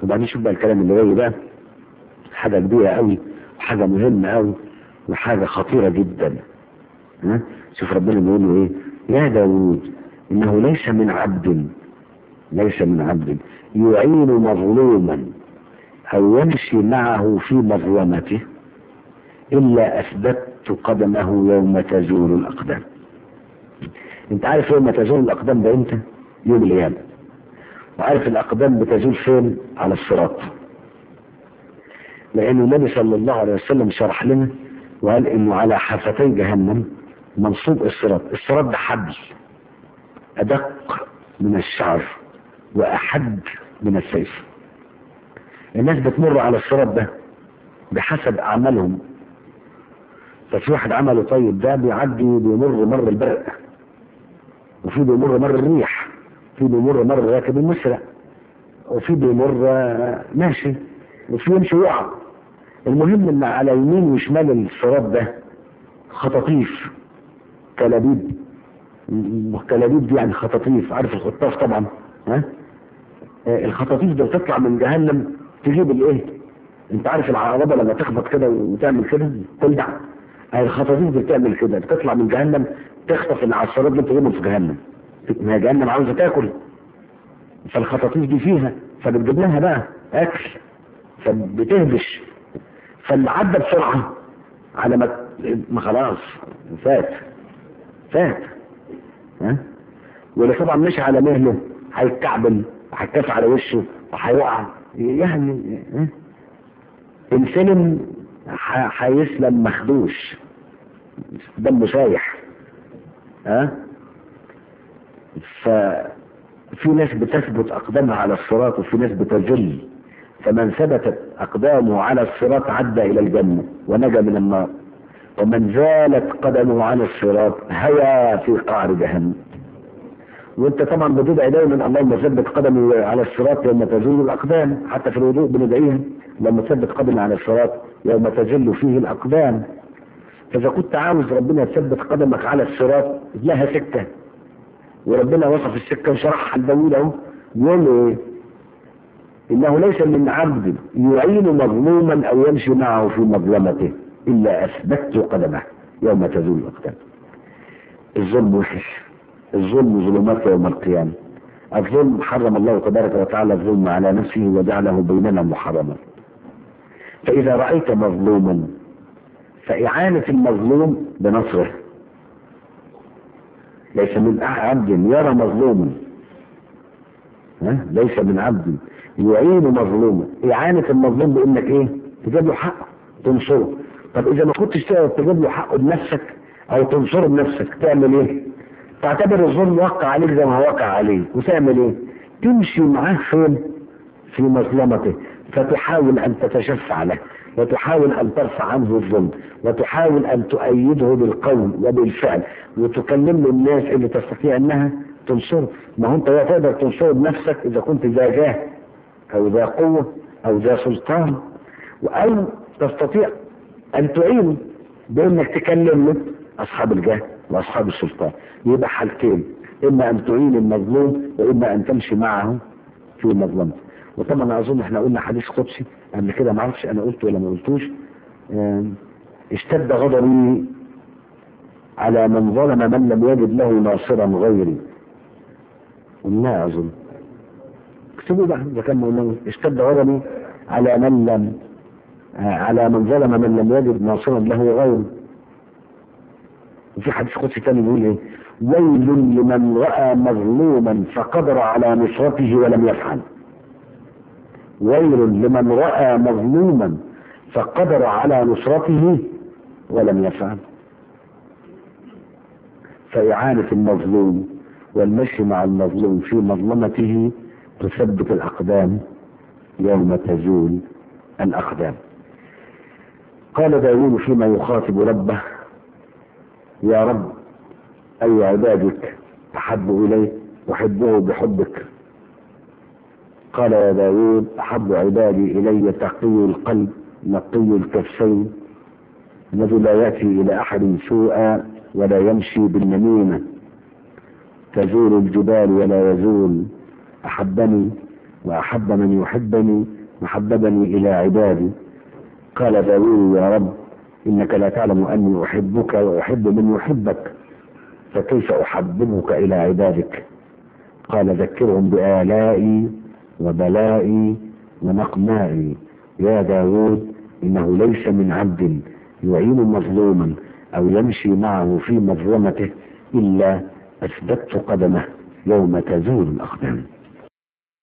وبعدين شوف بقى الكلام اللي جاي ده حاجة كبيرة قوي وحاجة مهمة قوي وحاجة خطيرة جدا ها شوف ربنا بيقول له ايه يا داوود انه ليس من عبد ليس من عبد يعين مظلوما او يمشي معه في مظلمته الا اثبتت قدمه يوم تزول الاقدام انت عارف يوم تزول الاقدام ده امتى يوم القيامه وعارف الاقدام بتزول فين على الصراط لان النبي صلى الله عليه وسلم شرح لنا وقال انه على حفتي جهنم منصوب الصراط الصراط ده حبل ادق من الشعر واحد من السيف الناس بتمر على الصراط ده بحسب اعمالهم ففي واحد عمله طيب ده بيعدي بيمر مر البرق وفي بيمر مر الريح في بيمر مر راكب المسرع وفي بيمر ماشي وفي يمشي يقع المهم ان على يمين وشمال الصراط ده خطاطيف كلابيب كلابيب دي يعني خطاطيف عارف الخطاف طبعا ها آه الخطاطيف دي بتطلع من جهنم تجيب الايه انت عارف العربه لما تخبط كده وتعمل كده تلدع الخطاطيف دي بتعمل كده بتطلع من جهنم تخطف العصارات اللي تجيبهم في جهنم ما هي جهنم عاوزه تاكل فالخطاطيف دي فيها فبتجيب لها بقى اكل فبتهبش فاللي عدى بسرعه على ما ما خلاص فات فات ها واللي طبعا مشي على مهله هيتكعبل وهيتكف على وشه وهيقع يعني ها انسلم هيسلم مخدوش دمه سايح ها ففي ناس بتثبت اقدامها على الصراط وفي ناس بتجل فمن ثبتت اقدامه على الصراط عدى الى الجنه ونجا من النار ومن زالت قدمه عن الصراط هوى في قعر جهنم وانت طبعا بتدعي دايما اللهم ثبت قدمي على الصراط يوم تزول الاقدام حتى في الوضوء بندعيها لما ثبت قدمي على الصراط يوم تزل فيه الاقدام فاذا كنت عاوز ربنا يثبت قدمك على الصراط لها سكه وربنا وصف السكه وشرحها لداوود اهو يقول له ايه؟ انه ليس من عبد يعين مظلوما او يمشي معه في مظلمته الا اثبت قدمه يوم تزول الاقدام الظلم وحش الظلم ظلمات يوم القيامة الظلم حرم الله تبارك وتعالى الظلم على نفسه وجعله بيننا محرما فإذا رأيت مظلوما فإعانة المظلوم بنصره ليس من عبد يرى مظلوما ها؟ ليس من عبد يعين مظلوما إعانة المظلوم بإنك إيه تجيب له حقه تنصره طب إذا ما كنتش تقدر تجيب له حقه بنفسك أو تنصره بنفسك تعمل إيه تعتبر الظلم وقع عليك زي ما وقع عليه وتعمل ايه تمشي معاه فين في مظلمته فتحاول ان تتشفع له وتحاول ان ترفع عنه الظلم وتحاول ان تؤيده بالقول وبالفعل وتكلم له الناس اللي تستطيع انها تنصره ما هو انت لا تقدر تنصره بنفسك اذا كنت ذا جاه او ذا قوه او ذا سلطان او تستطيع ان تعينه بانك تكلم له اصحاب الجاه واصحاب السلطان يبقى حالتين اما ان تعين المظلوم واما ان تمشي معه في مظلمته وطبعا اظن احنا قلنا حديث قدسي قبل كده ما اعرفش انا قلته ولا ما قلتوش اشتد غضبي على من ظلم من لم يجد له ناصرا غيري قلنا اظن اكتبوا بقى اذا كان قلنا اشتد غضبي على من لم على من ظلم من لم يجد ناصرا له غيره وفي حديث قدسي تاني بيقول ايه ويل لمن راى مظلوما فقدر على نصرته ولم يفعل ويل لمن راى مظلوما فقدر على نصرته ولم يفعل فإعانة المظلوم والمشي مع المظلوم في مظلمته تثبت الأقدام يوم تزول الأقدام قال داود فيما يخاطب ربه يا رب أي عبادك أحب إليك أحبه بحبك قال يا داود أحب عبادي إلي تقي القلب نقي الكفين الذي لا يأتي إلى أحد سوءا ولا يمشي بالنميمة تزول الجبال ولا يزول أحبني وأحب من يحبني وحببني إلى عبادي قال داوود يا رب إنك لا تعلم أني أحبك وأحب من يحبك فكيف أحببك إلى عبادك قال ذكرهم بآلائي وبلائي ونقمائي يا داود إنه ليس من عبد يعين مظلوما أو يمشي معه في مظلمته إلا أثبت قدمه يوم تزول الأقدام